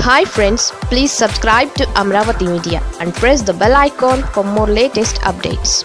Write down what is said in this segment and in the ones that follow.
hi friends please subscribe to Amaravati media and press the bell icon for more latest updates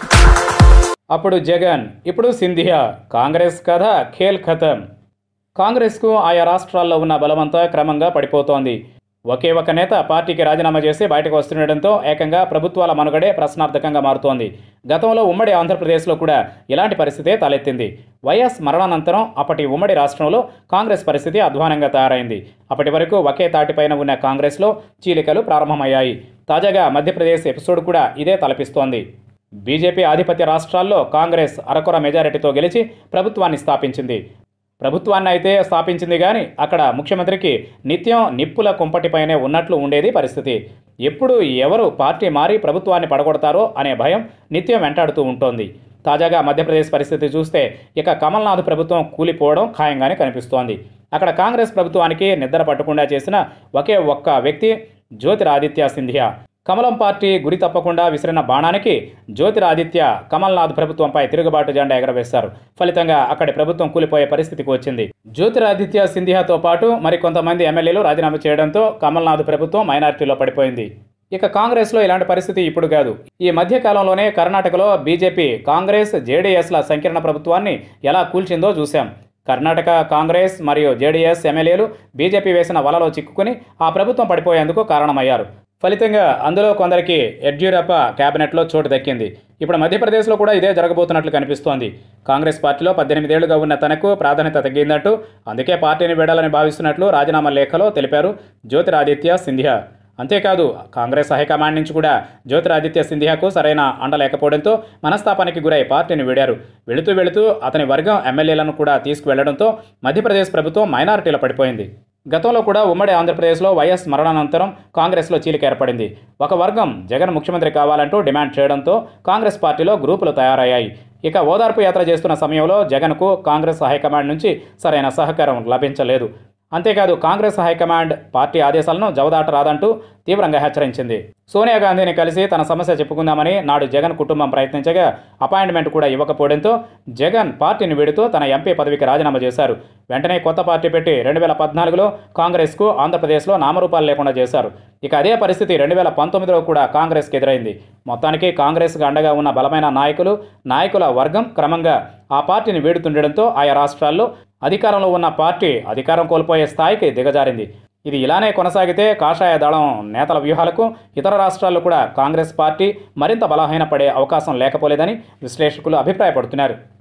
అప్పుడు జగన్ ఇప్పుడు సింధియా కాంగ్రెస్ కథ ఖేల్ ఖతం కాంగ్రెస్కు ఆయా రాష్ట్రాల్లో ఉన్న బలమంతా క్రమంగా పడిపోతోంది ఒకే ఒక నేత పార్టీకి రాజీనామా చేసి బయటకు వస్తుండటంతో ఏకంగా ప్రభుత్వాల మనుగడే ప్రశ్నార్థకంగా మారుతోంది గతంలో ఉమ్మడి ఆంధ్రప్రదేశ్లో కూడా ఇలాంటి పరిస్థితే తలెత్తింది వైఎస్ మరణానంతరం అప్పటి ఉమ్మడి రాష్ట్రంలో కాంగ్రెస్ పరిస్థితి అధ్వానంగా తయారైంది అప్పటి వరకు ఒకే తాటిపైన ఉన్న కాంగ్రెస్లో చీలికలు ప్రారంభమయ్యాయి తాజాగా మధ్యప్రదేశ్ ఎపిసోడ్ కూడా ఇదే తలపిస్తోంది బీజేపీ ఆధిపత్య రాష్ట్రాల్లో కాంగ్రెస్ అరకొర మెజారిటీతో గెలిచి ప్రభుత్వాన్ని స్థాపించింది ప్రభుత్వాన్ని అయితే స్థాపించింది కానీ అక్కడ ముఖ్యమంత్రికి నిత్యం నిప్పుల కుంపటిపైనే ఉన్నట్లు ఉండేది పరిస్థితి ఎప్పుడు ఎవరు పార్టీ మారి ప్రభుత్వాన్ని పడగొడతారో అనే భయం నిత్యం వెంటాడుతూ ఉంటోంది తాజాగా మధ్యప్రదేశ్ పరిస్థితి చూస్తే ఇక కమల్నాథ్ ప్రభుత్వం కూలిపోవడం ఖాయంగానే కనిపిస్తోంది అక్కడ కాంగ్రెస్ ప్రభుత్వానికి నిద్ర పట్టకుండా చేసిన ఒకే ఒక్క వ్యక్తి జ్యోతిరాదిత్య సింధియా కమలం పార్టీ గురి తప్పకుండా విసిరిన బాణానికి జ్యోతిరాదిత్య కమల్నాథ్ ప్రభుత్వంపై తిరుగుబాటు జెండా ఎగరవేశారు ఫలితంగా అక్కడి ప్రభుత్వం కూలిపోయే పరిస్థితికి వచ్చింది జ్యోతిరాదిత్య సింధియాతో పాటు మరికొంతమంది ఎమ్మెల్యేలు రాజీనామా చేయడంతో కమల్నాథ్ ప్రభుత్వం మైనారిటీలో పడిపోయింది ఇక కాంగ్రెస్లో ఇలాంటి పరిస్థితి ఇప్పుడు కాదు ఈ మధ్య కాలంలోనే కర్ణాటకలో బీజేపీ కాంగ్రెస్ జేడీఎస్ల సంకీర్ణ ప్రభుత్వాన్ని ఎలా కూల్చిందో చూశాం కర్ణాటక కాంగ్రెస్ మరియు జేడీఎస్ ఎమ్మెల్యేలు బీజేపీ వేసిన వలలో చిక్కుకుని ఆ ప్రభుత్వం పడిపోయేందుకు కారణమయ్యారు ఫలితంగా అందులో కొందరికి యడ్యూరప్ప కేబినెట్లో చోటు దక్కింది ఇప్పుడు మధ్యప్రదేశ్లో కూడా ఇదే జరగబోతున్నట్లు కనిపిస్తోంది కాంగ్రెస్ పార్టీలో పద్దెనిమిదేళ్లుగా ఉన్న తనకు ప్రాధాన్యత తగ్గిందంటూ అందుకే పార్టీని వీడాలని భావిస్తున్నట్లు రాజీనామా లేఖలో తెలిపారు జ్యోతిరాదిత్య సింధియా అంతేకాదు కాంగ్రెస్ హైకమాండ్ నుంచి కూడా జ్యోతిరాదిత్య సింధియాకు సరైన అండ లేకపోవడంతో మనస్తాపానికి గురై పార్టీని వీడారు వెళుతూ వెళుతూ అతని వర్గం ఎమ్మెల్యేలను కూడా తీసుకువెళ్లడంతో మధ్యప్రదేశ్ ప్రభుత్వం మైనారిటీలో పడిపోయింది గతంలో కూడా ఉమ్మడి ఆంధ్రప్రదేశ్లో వైఎస్ మరణానంతరం కాంగ్రెస్లో చీలిక ఏర్పడింది ఒక వర్గం జగన్ ముఖ్యమంత్రి కావాలంటూ డిమాండ్ చేయడంతో కాంగ్రెస్ పార్టీలో గ్రూపులు తయారయ్యాయి ఇక ఓదార్పు యాత్ర చేస్తున్న సమయంలో జగన్కు కాంగ్రెస్ హైకమాండ్ నుంచి సరైన సహకారం లభించలేదు అంతేకాదు కాంగ్రెస్ హైకమాండ్ పార్టీ ఆదేశాలను జవదాట రాదంటూ తీవ్రంగా హెచ్చరించింది సోనియా గాంధీని కలిసి తన సమస్య చెప్పుకుందామని నాడు జగన్ కుటుంబం ప్రయత్నించగా అపాయింట్మెంట్ కూడా ఇవ్వకపోవడంతో జగన్ పార్టీని వీడుతూ తన ఎంపీ పదవికి రాజీనామా చేశారు వెంటనే కొత్త పార్టీ పెట్టి రెండు వేల పద్నాలుగులో కాంగ్రెస్కు ఆంధ్రప్రదేశ్లో నామరూపాలు లేకుండా చేశారు ఇక అదే పరిస్థితి రెండు వేల పంతొమ్మిదిలో కూడా కాంగ్రెస్కి ఎదురైంది మొత్తానికి కాంగ్రెస్కు అండగా ఉన్న బలమైన నాయకులు నాయకుల వర్గం క్రమంగా ఆ పార్టీని వీడుతుండడంతో ఆయా రాష్ట్రాల్లో అధికారంలో ఉన్న పార్టీ అధికారం కోల్పోయే స్థాయికి దిగజారింది ఇది ఇలానే కొనసాగితే కాషాయ దళం నేతల వ్యూహాలకు ఇతర రాష్ట్రాల్లో కూడా కాంగ్రెస్ పార్టీ మరింత బలహీనపడే అవకాశం లేకపోలేదని విశ్లేషకులు అభిప్రాయపడుతున్నారు